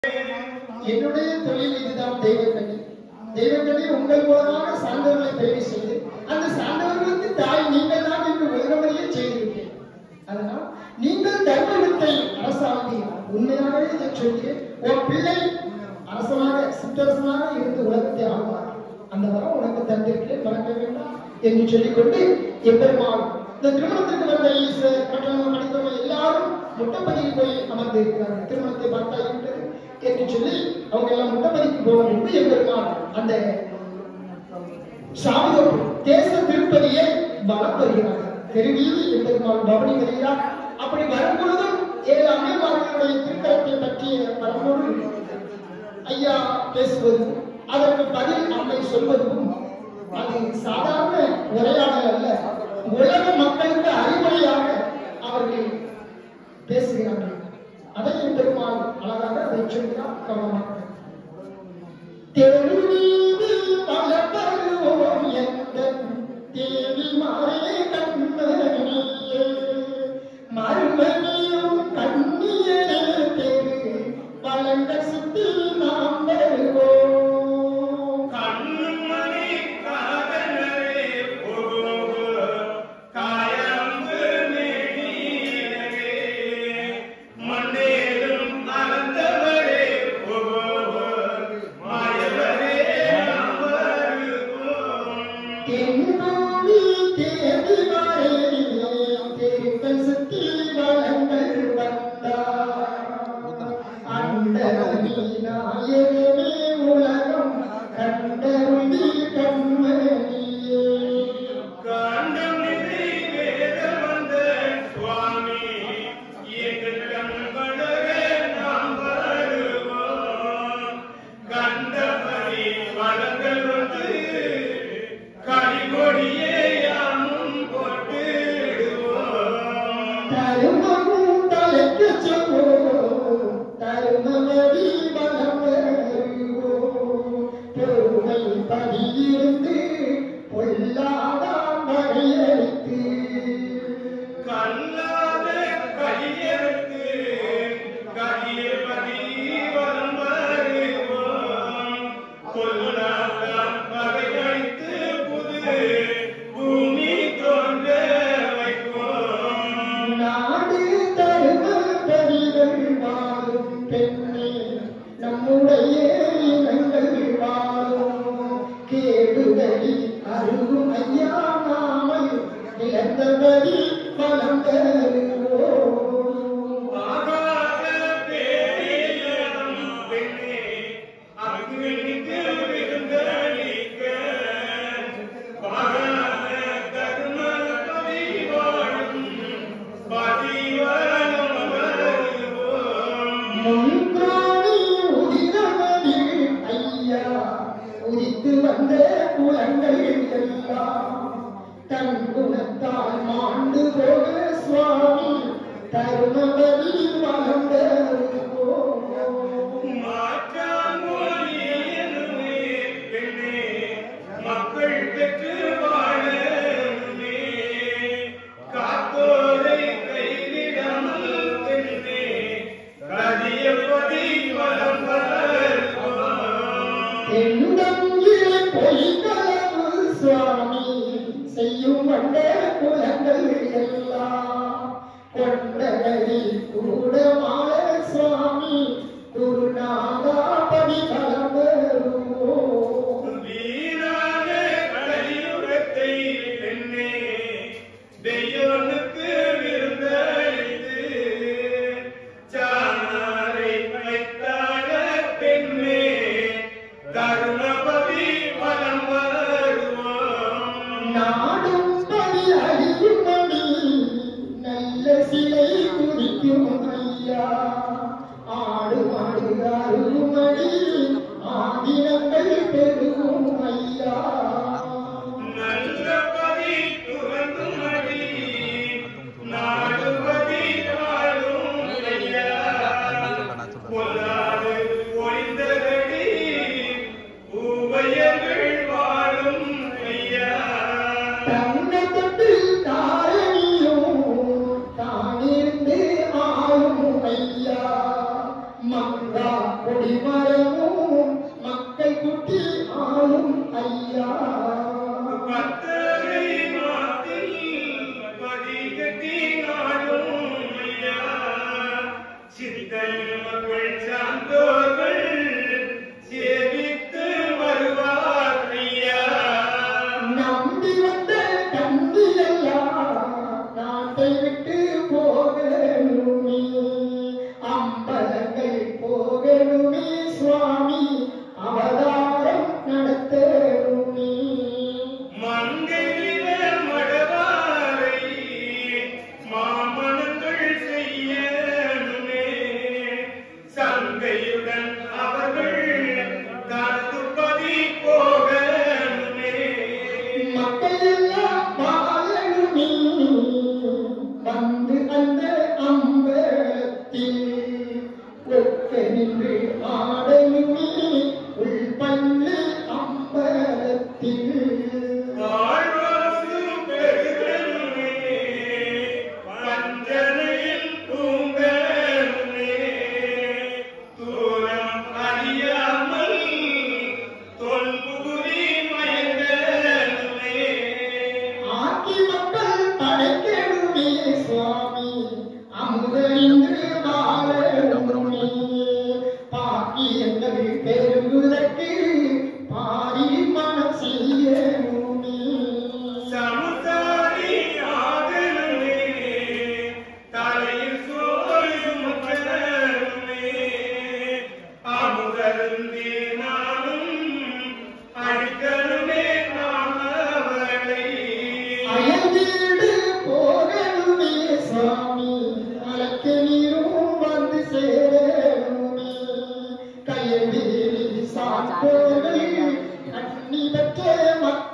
என்னுடைய தொழில் இதுதான் தெய்வக்கணி தெய்வக்கணி உங்கள் மூலமாக சார்ந்தவர்களை தெரிவு செய்து அந்த சார்ந்தவர்களுக்கு தாய் நீங்கள் தான் என்று உலகமறிய செய்திருக்கேன் அதனால் நீங்கள் தர்மத்தை அரசாங்கி உண்மையாகவே இதை சொல்லி உன் பிள்ளை அரசனாக சித்தரசனாக இருந்து உலகத்தை ஆழ்வார் அந்த வரம் உனக்கு தந்திருக்கிறேன் மறக்க வேண்டாம் என்று சொல்லிக்கொண்டு எப்பெருமாள் இந்த திருமணத்திற்கு வந்த ஈஸ்வர மற்றவங்க படித்தவங்க எல்லாரும் முட்டப்பதிக்கு போய் அமர்ந்து இருக்கிறார்கள் திருமணத்தை பார்த்தாகிவிட்டது என்று சொல்லி அவங்க எல்லாம் முட்டப்பதிக்கு போக முன்பு எம்பெருமாள் அந்த சாமியோடு தேச திருப்பதியை வலம் வருகிறார்கள் தெருவீதி எம்பெருமாள் பவனி வருகிறார் அப்படி வரும் பொழுதும் ஏழு அம்மைமார்களுடைய திருக்கரத்தை பற்றிய வரமோடு ஐயா பேசுவதும் அதற்கு பதில் அம்மை சொல்வதும் அது சாதாரண உரையாடல் அல்ல உலக மக்களுக்கு அறிவுரையாக அவர்கள் பேசுகிறார்கள் அதை பெருமாள் அழகாக அதை சொல்கிறார் கவனமாக தெருவீதில் பல பருவம் எந்த தேவி மாறே கண்மணியே மறுமணியும் கண்ணியரே தெரு வளர்ந்த சுத்தி நாம் வருவோம் கண்மணி காதலரே போகு காயம்பு மேனியரே மண்ணேலும் அறந்தவரே போகு மாயவரே நாம் வருவோம் தென்மொழி தேடி வரே தேர்கள் சுத்தி வளங்கள் வந்தார் அண்டமி நாயகமே உலகம் கண்டருளி கண்மணியே காண்டமிதை வேதவந்த சுவாமி எங்கள் கண்படவே நாம் வருவோம் கண்டபடி வளங்கள் வந்து கனிகொடியே யாமும் போட்டுடுவோம் தருமமும் தலைக்கு சொல்வோம் தருமமடி வளம் வருவோம் பெருமை பதியிருந்து பொல்லாதாம் வரையறுத்து கல்லாத கையெழுத்து கதியபதி வலம் வருவோம் கொல்லாதான் பகையழித்து புது பூமி தோன்ற வைப்போம் நாடு தரும பெரிகள் வாழும் பெண்ணே நம்முடைய இனங்கள் வாழும் கேடுதலி அருகும் ஐயா நாமை இழந்தபடி பலம் தருவோம் ஆகாத பேரியம் பெண்ணே அக்னிக்கு விருந்தளிக்க பாகாத தர்ம பதிவாழும் பதிவாழும் வருவோம் முன்காணி உதிரமதி ஐயா உதித்து வந்த குலங்கள் எல்லாம் தன் குணத்தால் மாண்டு போக சுவாமி தருமபதி வளர்ந்த மாற்றாமொழியனுமே பெண்ணே மக்கள் பெற்று வாழனுமே காத்தோரை கைவிடாமல் பெண்ணே கதியபதி வலம் வருவோம் தென்னங்கிலே பொய்களவு சுவாமி செய்யும் வந்த குலங்கள் எல்லாம் கொண்டகரி கூட மால சுவாமி குருநாதாபதி கலவருவோம் வீணான கலியுகத்தை பெண்ணே தெய்வனுக்கு விருந்தளித்து சாணாரை வைத்தாள பெண்ணே தருமபதி வலம் வருவோம் கொடிமரமும் மக்கள் குட்டி ஆளும் ஐயா பத்தரை மாத்தில் பதிகட்டி நாடும் ஐயா. சித்தன் மக்கள் சார்ந்தோர்கள் சேவித்து வருவார் ஐயா. நம்பி வந்த தம்பி எல்லாம் நாட்டை விட்டு போகணுமே அம்பலங்கள் போகணுமே சுவாமி அவதாரம் நடத்தணுமே மங்கையில மடவாரை மாமணங்கள் செய்யணுமே. சங்கையுடன் அவர்கள் தத்துப்பதி போகணுமே மக்கள் எல்லாம் வாழணுமே வந்து அந்த அம்பலத்தில் ஒக்க நின்று ஆடணுமே உள் பள்ளி அம்பலத்தில் வாழ்வாசு பெருகணுமே, பஞ்சனையில் தூங்கணுமே, தூரம் அறியாமல் தொல்புரி மயங்கணுமே. ஆக்கி மக்கள் படைக்கணுமே சுவாமி அமுதறிந்து வாழணுமே பாக்கியங்கள் பெருகுதற்கு பாரி மனம் செய்யணுமே சமுசாரி ஆகணுமே, தலையில் சோறு சுமக்கணுமே, அமுதருந்தி நானும் அழிக்கணுமே நாம் அவளை. அயல்வீடு போகணுமே சுவாமி அலக்கு நீரும் வந்து சேரணுமே கையவேலி சாற்றோர்கள் அன்னி பெற்ற மக்கள்